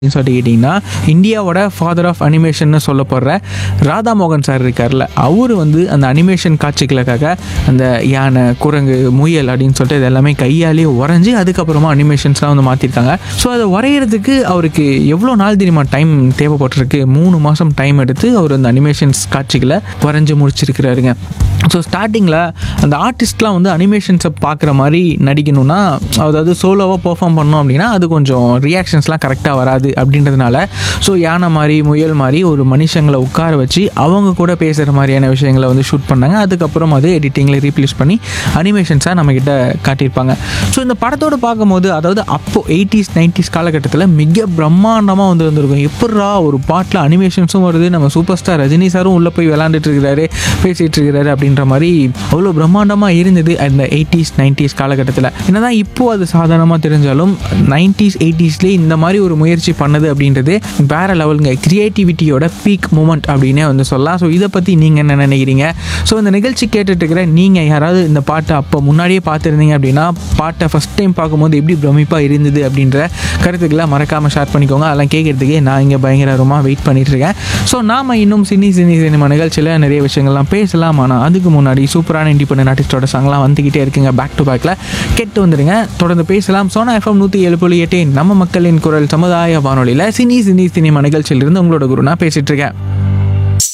அப்படின்னு சொல்லிட்டு கேட்டிங்கன்னா இந்தியாவோட ஃபாதர் ஆஃப் அனிமேஷன்னு சொல்லப்படுற ராதா மோகன் சார் இருக்கார்ல அவர் வந்து அந்த அனிமேஷன் காட்சிகளுக்காக அந்த யானை குரங்கு முயல் அப்படின்னு சொல்லிட்டு இது எல்லாமே கையாலே உறைஞ்சி அதுக்கப்புறமா அனிமேஷன்ஸ்லாம் வந்து மாற்றிருக்காங்க ஸோ அதை வரைகிறதுக்கு அவருக்கு எவ்வளோ நாள் தெரியுமா டைம் தேவைப்பட்டிருக்கு மூணு மாதம் டைம் எடுத்து அவர் அந்த அனிமேஷன்ஸ் காட்சிகளை வரைஞ்சி முடிச்சிருக்கிறாருங்க ஸோ ஸ்டார்டிங்கில் அந்த ஆர்டிஸ்ட்லாம் வந்து அனிமேஷன்ஸை பார்க்குற மாதிரி நடிக்கணும்னா அதாவது சோலோவாக பெர்ஃபார்ம் பண்ணோம் அப்படின்னா அது கொஞ்சம் ரியாக்ஷன்ஸ்லாம் கரெக்டாக வராது அப்படின்றதுனால ஸோ யானை மாதிரி முயல் மாதிரி ஒரு மனுஷங்களை உட்கார வச்சு அவங்க கூட பேசுகிற மாதிரியான விஷயங்களை வந்து ஷூட் பண்ணாங்க அதுக்கப்புறம் அது எடிட்டிங்கில் ரீப்ளேஸ் பண்ணி அனிமேஷன்ஸாக நம்மக்கிட்ட காட்டியிருப்பாங்க ஸோ இந்த படத்தோடு பார்க்கும்போது அதாவது அப்போது எயிட்டிஸ் நைன்டிஸ் காலகட்டத்தில் மிக பிரம்மாண்டமாக வந்து வந்திருக்கும் எப்பட்றா ஒரு பாட்டில் அனிமேஷன்ஸும் வருது நம்ம சூப்பர் ஸ்டார் ரஜினி சாரும் உள்ளே போய் விளாண்டுட்டு இருக்கிறாரு பேசிகிட்டு இருக்கிறாரு அப்படின்ற மாதிரி அவ்வளோ பிரம்மாண்டமாக இருந்தது அந்த எயிட்டிஸ் நைன்டிஸ் காலகட்டத்தில் என்னதான் இப்போ அது சாதாரணமாக தெரிஞ்சாலும் நைன்டிஸ் எயிட்டிஸ்லேயே இந்த மாதிரி ஒரு முயற்சி பண்ணது அப்படின்றது வேற லெவலுங்க கிரியேட்டிவிட்டியோட பீக் மூமெண்ட் அப்படின்னே வந்து சொல்லலாம் ஸோ இதை பற்றி நீங்கள் என்ன நினைக்கிறீங்க ஸோ இந்த நிகழ்ச்சி கேட்டுட்டு இருக்கிற நீங்கள் யாராவது இந்த பாட்டை அப்போ முன்னாடியே பார்த்துருந்தீங்க அப்படின்னா பாட்டை ஃபஸ்ட் டைம் பார்க்கும்போது எப்படி பிரமிப்பாக இருந்தது அப்படின்ற கருத்துக்களை மறக்காமல் ஷேர் பண்ணிக்கோங்க அதெல்லாம் கேட்குறதுக்கே நான் இங்கே பயங்கரமாக வெயிட் பண்ணிட்டு இருக்கேன் ஸோ நாம இன்னும் சினி சினி சினிமா நிகழ்ச்சியில் நிறைய விஷயங்கள்லாம் பேசலாம் ஆனால் அதுக்கு முன்னாடி சூப்பரான இண்டிபெண்டன்ட் ஆர்டிஸ்டோட சாங்லாம் வந்துக்கிட்டே இருக்குங்க பேக் டு பேக்கில் கேட்டு வந்துடுங்க தொடர்ந்து பேசலாம் சோனா எஃப்எம் நூற்றி ஏழு புள்ளி எட்டு நம்ம மக்களின் குரல் சமுதாய வானொலியில் சினி சினி சினிமா நிகழ்ச்சியிலிருந்து உங்களோட குரு நான் பேசிட்டு இருக்கேன்